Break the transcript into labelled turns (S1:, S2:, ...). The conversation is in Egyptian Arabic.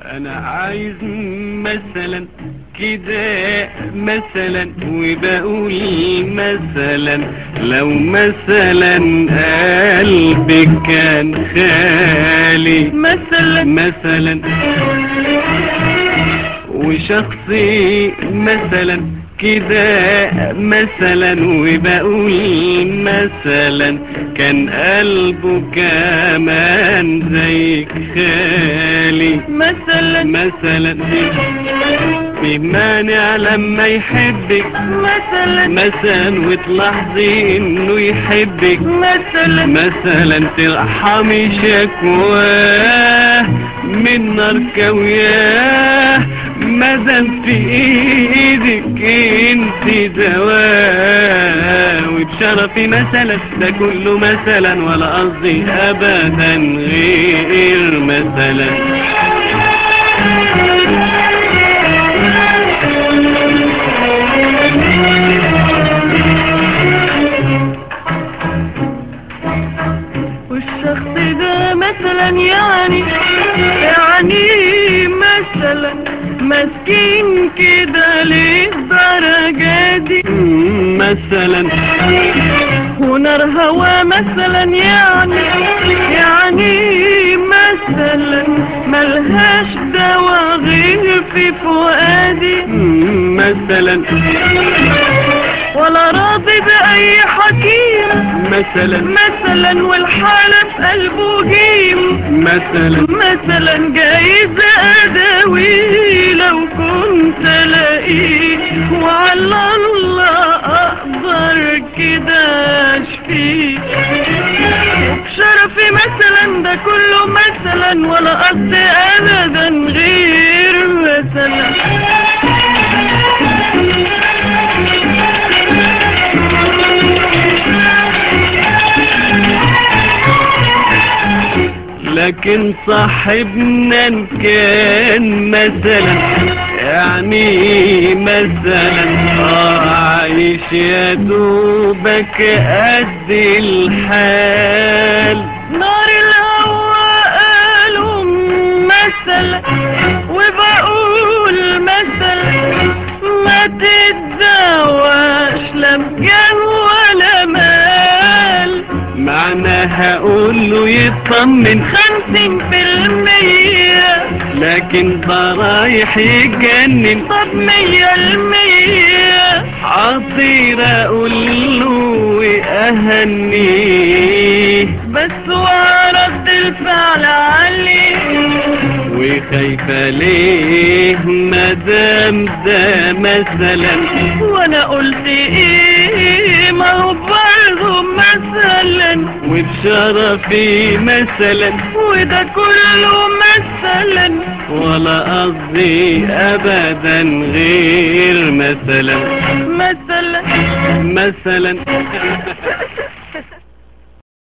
S1: انا عايز مثلا كده مثلا وبقول مثلا لو مثلا قلبي كان خالي
S2: مثلا
S1: مثلا وشخصي مثلا كده مثلا وبقول مثلا كان قلبه كمان زيك خالي
S2: مثلا
S1: مثلا في مانع لما يحبك
S2: مثلا
S1: مثلا وتلاحظي انه يحبك
S2: مثلا
S1: مثلا ترحمي شكواه من نار كوياه مدام في ايدك انت دواء وبشرفي مثلا ده كله مثلا ولا قصدي ابدا غير مثلا
S2: والشخص ده مثلا يعني يعني مثلا مسكين كده للدرجة دي
S1: مم، مثلا
S2: ونار هوا مثلا يعني يعني مثلا ملهاش دوا غير في فؤادي
S1: مم، مثلا
S2: ولا راضي بأي حكيم
S1: مثلا
S2: مثلا والحالة في قلبه جيم
S1: مثلا
S2: مثلا جايز أداوي لو كنت ألاقيه وعلى الله أقدر كده أشفيه شرفي مثلا ده كله مثلا ولا قصدي أبدا غير مثلا
S1: لكن صاحبنا إن كان مثلا يعني مثلا آه عايش يا دوبك قد الحال
S2: نار الهوى قالوا مثلا وبقول مثلا ما تتداواش لا بجاه ولا مال
S1: معناها اقول له يطمن
S2: خمسين في المية
S1: لكن ده رايح يتجنن
S2: طب مية المية
S1: عطير اقول له واهنيه
S2: بس ورد الفعل عليه
S1: وخايفة ليه مدام ده مثلا
S2: وانا قلت ايه ما هو برضه مثلا
S1: وبشرفي مثلا
S2: وده كله مثلا
S1: ولا قصدي ابدا غير مثلا
S2: مثلا
S1: مثلا